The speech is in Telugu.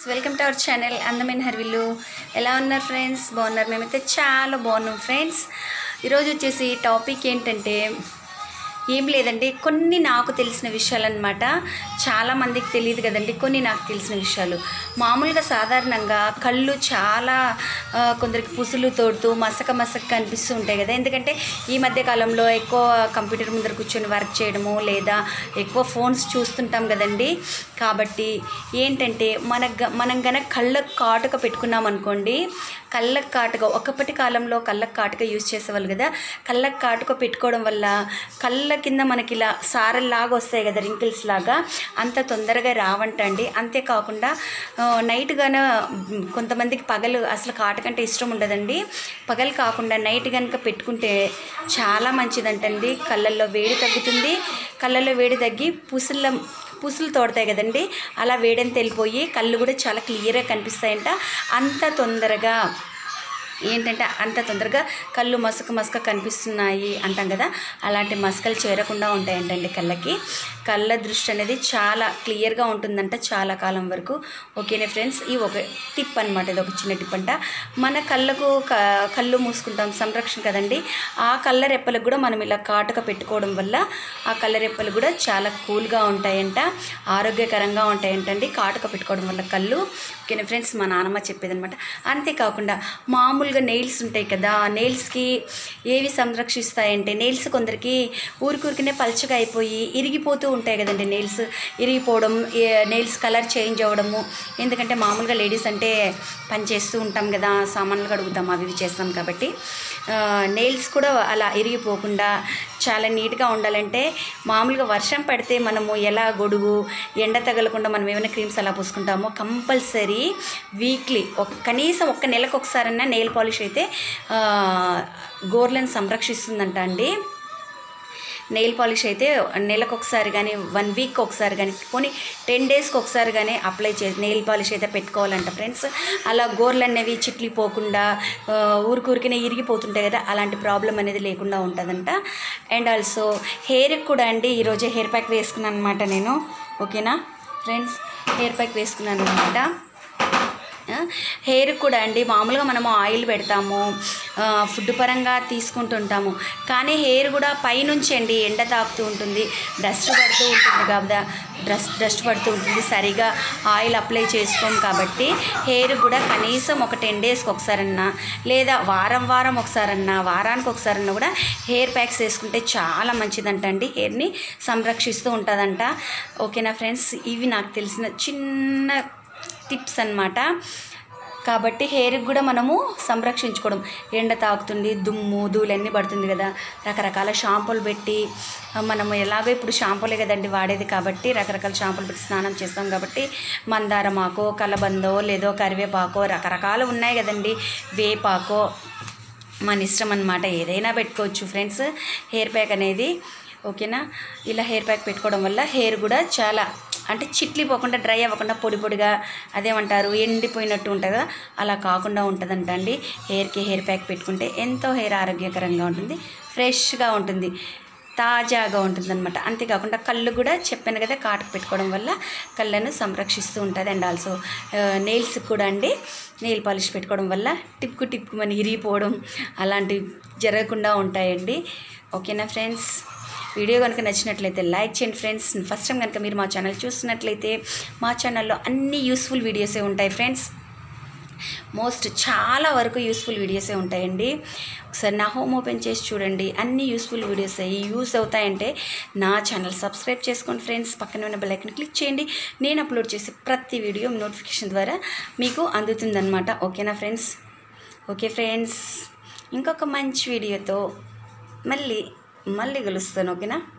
వెల్కమ్ టు అవర్ ఛానల్ అందమైన హర్విల్లు ఎలా ఉన్నారు ఫ్రెండ్స్ బాగున్నారు మేమైతే చాలా బాగున్నాం ఫ్రెండ్స్ ఈరోజు వచ్చేసి టాపిక్ ఏంటంటే ఏం లేదండి కొన్ని నాకు తెలిసిన విషయాలు అనమాట చాలామందికి తెలియదు కదండి కొన్ని నాకు తెలిసిన విషయాలు మామూలుగా సాధారణంగా కళ్ళు చాలా ఆ, కొందరికి పుసులు తోడుతూ మసక మసక కనిపిస్తూ ఉంటాయి కదా ఎందుకంటే ఈ మధ్య కాలంలో ఎక్కువ కంప్యూటర్ ముందర కూర్చొని వర్క్ చేయడము లేదా ఎక్కువ ఫోన్స్ చూస్తుంటాం కదండి కాబట్టి ఏంటంటే మన గ- మనం గనక కళ్ళకు కాటుక పెట్టుకున్నాం అనుకోండి కళ్ళకు కాటుక ఒకప్పటి కాలంలో కళ్ళకు కాటుక యూజ్ చేసేవాళ్ళు కదా కళ్ళకు కాటుక పెట్టుకోవడం వల్ల కళ్ళ కింద మనకి ఇలా సారల్లాగా వస్తాయి కదా రింకిల్స్ లాగా అంత తొందరగా రావంటండి అంతేకాకుండా ఆ, నైట్ గాన మ్, కొంతమందికి పగలు అసలు కాటుకంటే ఇష్టం ఉండదండి పగలు కాకుండా నైట్ కనుక పెట్టుకుంటే చాలా మంచిదంటండి కళ్ళల్లో వేడి తగ్గుతుంది కళ్ళల్లో వేడి తగ్గి పుసుల పుసులు తోడతాయి కదండి అలా వేడని తెలిపోయి కళ్ళు కూడా చాలా క్లియర్గా కనిపిస్తాయంట అంత తొందరగా ఏంటంటే అంత తొందరగా కళ్ళు మసక మసక కనిపిస్తున్నాయి అంటాం కదా అలాంటి మసకలు చేరకుండా ఉంటాయంటండి కళ్ళకి కళ్ళ దృష్టి అనేది చాలా క్లియర్గా ఉంటుందంట చాలా కాలం వరకు ఓకేనే ఫ్రెండ్స్ ఈ ఒక టిప్ అనమాట ఇది ఒక చిన్న టిప్ అంట మన కళ్ళకు క- కళ్ళు మూసుకుంటాం సంరక్షణ కదండి ఆ కళ్ళ రెప్పలకు కూడా మనం ఇలా కాటుక పెట్టుకోవడం వల్ల ఆ కళ్ళ రెప్పలు కూడా చాలా కూల్గా ఉంటాయంట ఆరోగ్యకరంగా ఉంటాయంటండి కాటుక పెట్టుకోవడం వల్ల కళ్ళు ఓకేనా ఫ్రెండ్స్ మా నాన్నమ్మ చెప్పేదనమాట అంతేకాకుండా మామూలుగా నెయిల్స్ ఉంటాయి కదా ఆ నెయిల్స్కి ఏవి సంరక్షిస్తాయంటే నెయిల్స్ కొందరికి ఊరికూరికినే పల్చగా అయిపోయి ఇరిగిపోతూ ఉంటాయి కదండి నెయిల్స్ ఇరిగిపోవడం నెయిల్స్ కలర్ చేంజ్ అవ్వడము ఎందుకంటే మామూలుగా లేడీస్ అంటే పని చేస్తూ ఉంటాం కదా సామాన్లు కడుగుతాం అవి ఇవి చేస్తాం కాబట్టి నెయిల్స్ కూడా అలా ఇరిగిపోకుండా చాలా నీట్గా ఉండాలంటే మామూలుగా వర్షం పడితే మనము ఎలా గొడుగు ఎండ తగలకుండా మనం ఏమైనా క్రీమ్స్ అలా పూసుకుంటామో కంపల్సరీ వీక్లీ ఒక కనీసం ఒక్క నెలకు ఒకసారన్నా నెయిల్ పాలిష్ అయితే ఆ, గోర్లను సంరక్షిస్తుందంట అండి నెయిల్ పాలిష్ అయితే నెలకు ఒకసారి కానీ వన్ వీక్ ఒకసారి కానీ పోనీ టెన్ డేస్కి ఒకసారి కానీ అప్లై చే నెయిల్ పాలిష్ అయితే పెట్టుకోవాలంట ఫ్రెండ్స్ అలా గోర్లు అనేవి చిట్లిపోకుండా ఆ, ఊరికూరికినే ఇరిగిపోతుంటాయి కదా అలాంటి ప్రాబ్లం అనేది లేకుండా ఉంటుందంట అండ్ ఆల్సో హెయిర్కి కూడా అండి ఈరోజు హెయిర్ ప్యాక్ వేసుకున్నాను అనమాట నేను ఓకేనా ఫ్రెండ్స్ హెయిర్ ప్యాక్ వేసుకున్నాను అనమాట హెయిర్ కూడా అండి మామూలుగా మనము ఆయిల్ పెడతాము ఆ, ఫుడ్ పరంగా తీసుకుంటుంటాము కానీ హెయిర్ కూడా పైనుంచి అండి ఎండ తాకుతూ ఉంటుంది డస్ట్ పడుతూ ఉంటుంది కదా డస్ట్ డస్ట్ పడుతూ ఉంటుంది సరిగా ఆయిల్ అప్లై చేసుకోం కాబట్టి హెయిర్ కూడా కనీసం ఒక టెన్ డేస్కి ఒకసారన్నా లేదా వారం వారం ఒకసారన్నా వారానికి ఒకసారన్నా కూడా హెయిర్ ప్యాక్స్ వేసుకుంటే చాలా మంచిదంట అండి హెయిర్ని సంరక్షిస్తూ ఉంటుందంట ఓకేనా ఫ్రెండ్స్ ఇవి నాకు తెలిసిన చిన్న టిప్స్ అన్నమాట కాబట్టి హెయిర్కి కూడా మనము సంరక్షించుకోవడం ఎండ తాకుతుంది దుమ్ము ధూళన్నీ పడుతుంది కదా రకరకాల షాంపూలు పెట్టి ఆ, మనము ఎలాగో ఇప్పుడు షాంపూలే కదండి వాడేది కాబట్టి రకరకాల షాంపూలు పెట్టి స్నానం చేస్తాం కాబట్టి మందారమాకో కలబందో లేదో కరివేపాకో రకరకాలు ఉన్నాయి కదండి వేపాకో మన ఇష్టం అనమాట ఏదైనా పెట్టుకోవచ్చు ఫ్రెండ్స్ హెయిర్ ప్యాక్ అనేది ఓకేనా ఇలా హెయిర్ ప్యాక్ పెట్టుకోవడం వల్ల హెయిర్ కూడా చాలా అంటే చిట్లిపోకుండా డ్రై అవ్వకుండా పొడి పొడిగా అదేమంటారు ఎండిపోయినట్టు ఉంటుంది కదా అలా కాకుండా ఉంటుందంట అండి హెయిర్కి హెయిర్ ప్యాక్ పెట్టుకుంటే ఎంతో హెయిర్ ఆరోగ్యకరంగా ఉంటుంది ఫ్రెష్గా ఉంటుంది తాజాగా ఉంటుందన్నమాట అంతేకాకుండా కళ్ళు కూడా చెప్పాను కదా కాటుకు పెట్టుకోవడం వల్ల కళ్ళను సంరక్షిస్తూ ఉంటుంది అండ్ ఆల్సో నెయిల్స్ కూడా అండి నెయిల్ పాలిష్ పెట్టుకోవడం వల్ల టిప్కు టిప్కు మన ఇరిగిపోవడం అలాంటివి జరగకుండా ఉంటాయండి ఓకేనా ఫ్రెండ్స్ వీడియో కనుక నచ్చినట్లయితే లైక్ చేయండి ఫ్రెండ్స్ ఫస్ట్ టైం కనుక మీరు మా ఛానల్ చూస్తున్నట్లయితే మా ఛానల్లో అన్ని యూస్ఫుల్ వీడియోసే ఉంటాయి ఫ్రెండ్స్ మోస్ట్ చాలా వరకు యూస్ఫుల్ వీడియోసే ఉంటాయండి ఒకసారి నా హోమ్ ఓపెన్ చేసి చూడండి అన్ని యూస్ఫుల్ వీడియోస్ యూస్ అవుతాయంటే నా ఛానల్ సబ్స్క్రైబ్ చేసుకోండి ఫ్రెండ్స్ పక్కన ఉన్న బెల్ ఐకన్ క్లిక్ చేయండి నేను అప్లోడ్ చేసే ప్రతి వీడియో నోటిఫికేషన్ ద్వారా మీకు అందుతుందన్నమాట ఓకేనా ఫ్రెండ్స్ ఓకే ఫ్రెండ్స్ ఇంకొక మంచి వీడియోతో మళ్ళీ మళ్ళీ కలుస్తాను ఓకేనా